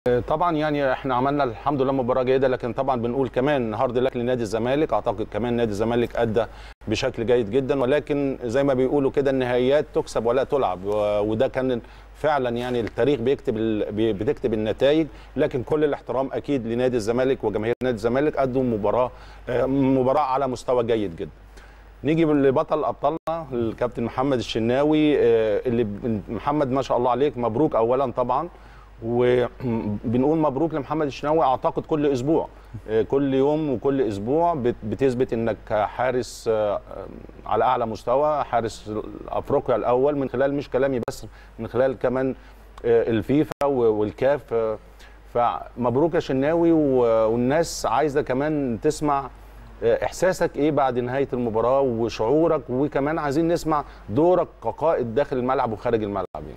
طبعا يعني احنا عملنا الحمد لله مباراه جيده لكن طبعا بنقول كمان هارد لك لنادي الزمالك اعتقد كمان نادي الزمالك ادى بشكل جيد جدا ولكن زي ما بيقولوا كده النهائيات تكسب ولا تلعب و- وده كان فعلا يعني التاريخ بيكتب ال- بي- بتكتب النتائج لكن كل الاحترام اكيد لنادي الزمالك وجماهير نادي الزمالك ادوا مباراه آه، مباراه على مستوى جيد جدا نيجي لبطل ابطالنا الكابتن محمد الشناوي آه، اللي ب- محمد ما شاء الله عليك مبروك اولا طبعا وبنقول مبروك لمحمد الشناوي اعتقد كل اسبوع آه، كل يوم وكل اسبوع بت- بتثبت انك حارس آه، على اعلى مستوى حارس افريقيا الاول من خلال مش كلامي بس من خلال كمان آه، الفيفا و- والكاف آه، فمبروك يا شناوي و- والناس عايزه كمان تسمع احساسك ايه بعد نهايه المباراه وشعورك وكمان عايزين نسمع دورك كقائد داخل الملعب وخارج الملعب يعني.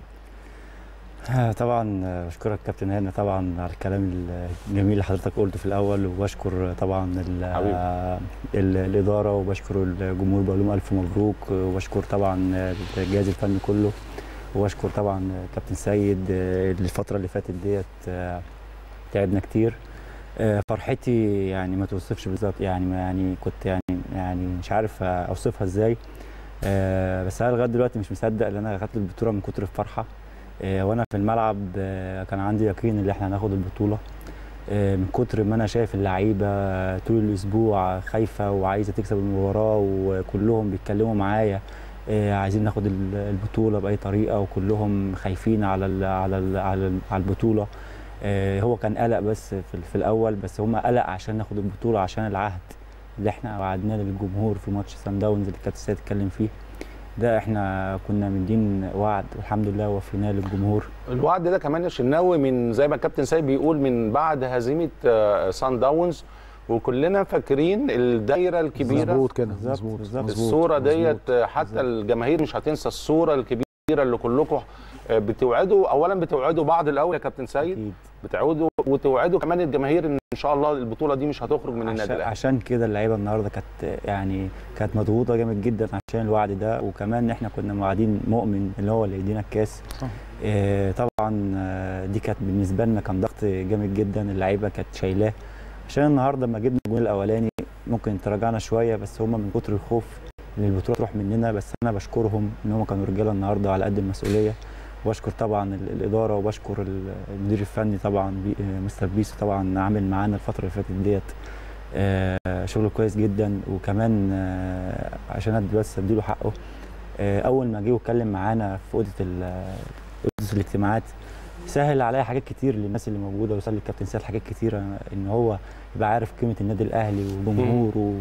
آه، طبعا آه، بشكرك كابتن هاني طبعا على الكلام الجميل اللي حضرتك قلته في الاول وبشكر طبعا ال- حبيبي. آه، ال- الاداره وبشكر الجمهور بقول لهم الف مبروك وبشكر طبعا آه، الجهاز الفني كله وبشكر طبعا آه، كابتن سيد آه، الفتره اللي فاتت ديت آه، تعبنا كتير آه، فرحتي يعني ما توصفش بالظبط يعني ما يعني كنت يعني يعني مش عارف اوصفها ازاي آه، بس انا لغايه دلوقتي مش مصدق ان انا خدت البطوله من كتر الفرحه آه، وانا في الملعب آه، كان عندي يقين ان احنا هناخد البطوله آه، من كتر ما انا شايف اللعيبه طول الاسبوع خايفه وعايزه تكسب المباراه وكلهم بيتكلموا معايا آه، عايزين ناخد ال- البطوله باي طريقه وكلهم خايفين على ال على ال على ال- على البطوله آه، هو كان قلق بس في, ال- في الاول بس هم قلق عشان ناخد البطوله عشان العهد اللي احنا وعدناه للجمهور في ماتش سان داونز اللي كابتن سيد اتكلم فيه ده احنا كنا مدين وعد والحمد لله وفيناه للجمهور الوعد ده كمان يا شناوي من زي ما الكابتن سيد بيقول من بعد هزيمه آه، سان داونز وكلنا فاكرين الدايره الكبيره مظبوط كده بالظبط، مظبوط بالظبط. مظبوط، الصوره مظبوط. ديت آه، حتى الجماهير مش هتنسى الصوره الكبيره اللي كلكم آه، بتوعدوا اولا بتوعدوا بعض الاول يا كابتن سيد اكيد بتعودوا وتوعدوا كمان الجماهير ان ان شاء الله البطوله دي مش هتخرج من النادي عشان, الاهلي عشان كده اللعيبه النهارده كانت يعني كانت مضغوطه جامد جدا عشان الوعد ده وكمان احنا كنا موعدين مؤمن اللي هو اللي يدينا الكاس صح. آه طبعا آه، دي كانت بالنسبه لنا كان ضغط جامد جدا اللعيبه كانت شايلاه عشان النهارده لما جبنا الجول الاولاني ممكن تراجعنا شويه بس هم من كتر الخوف ان البطوله تروح مننا بس انا بشكرهم ان هم كانوا رجاله النهارده على قد المسؤوليه وبشكر طبعا ال- الاداره وبشكر ال- المدير الفني طبعا بي- آه، مستر بيسو طبعا عامل معانا الفتره اللي فاتت ديت آه، شغله كويس جدا وكمان آه، عشان ادي بس اديله حقه آه، اول ما جه واتكلم معانا في اوضه ال- اوضه الاجتماعات سهل عليا حاجات كتير للناس اللي موجوده وسهل الكابتن سهل حاجات كتيره ان هو يبقى عارف قيمه النادي الاهلي وجمهوره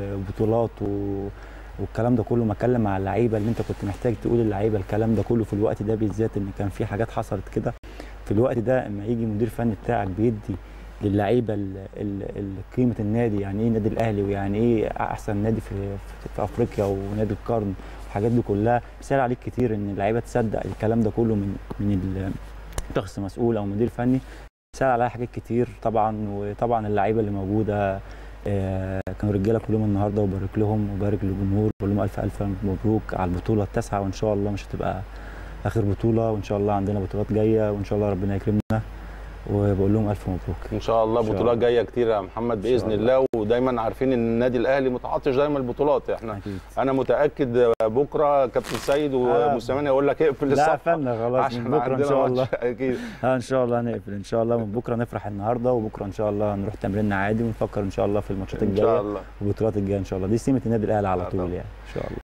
وبطولاته والكلام ده كله ما اتكلم مع اللعيبه اللي انت كنت محتاج تقول للعيبه الكلام ده كله في الوقت ده بالذات ان كان في حاجات حصلت كده في الوقت ده اما يجي مدير فني بتاعك بيدي للعيبه ال- ال- ال- قيمه النادي يعني ايه النادي الاهلي ويعني ايه احسن نادي في, في, في افريقيا ونادي القرن الحاجات دي كلها بيسهل عليك كتير ان اللعيبه تصدق الكلام ده كله من من ال- شخص مسؤول او مدير فني سهل عليها حاجات كتير طبعا وطبعا اللعيبه اللي موجوده آه، كانوا رجاله كلهم النهارده وبارك لهم وبارك للجمهور بقول لهم الف الف مبروك على البطوله التاسعه وان شاء الله مش هتبقى اخر بطوله وان شاء الله عندنا بطولات جايه وان شاء الله ربنا يكرمنا وبقول لهم الف مبروك ان شاء الله إن شاء بطولات الله. جايه كتير يا محمد شاء باذن الله ودايما عارفين ان النادي الاهلي متعطش دايما البطولات احنا اكيد انا متاكد بكره كابتن سيد ومستمعني يقول لك اقفل لا الصفحه قفلنا خلاص عشان من بكره ان عندنا شاء ماتش الله اكيد اه ان شاء الله هنقفل ان شاء الله من بكره نفرح النهارده وبكره ان شاء الله نروح تمريننا عادي ونفكر ان شاء الله في الماتشات ان شاء الجايه الله والبطولات الجايه ان شاء الله دي سمه النادي الاهلي على آه طول طبعا. يعني ان شاء الله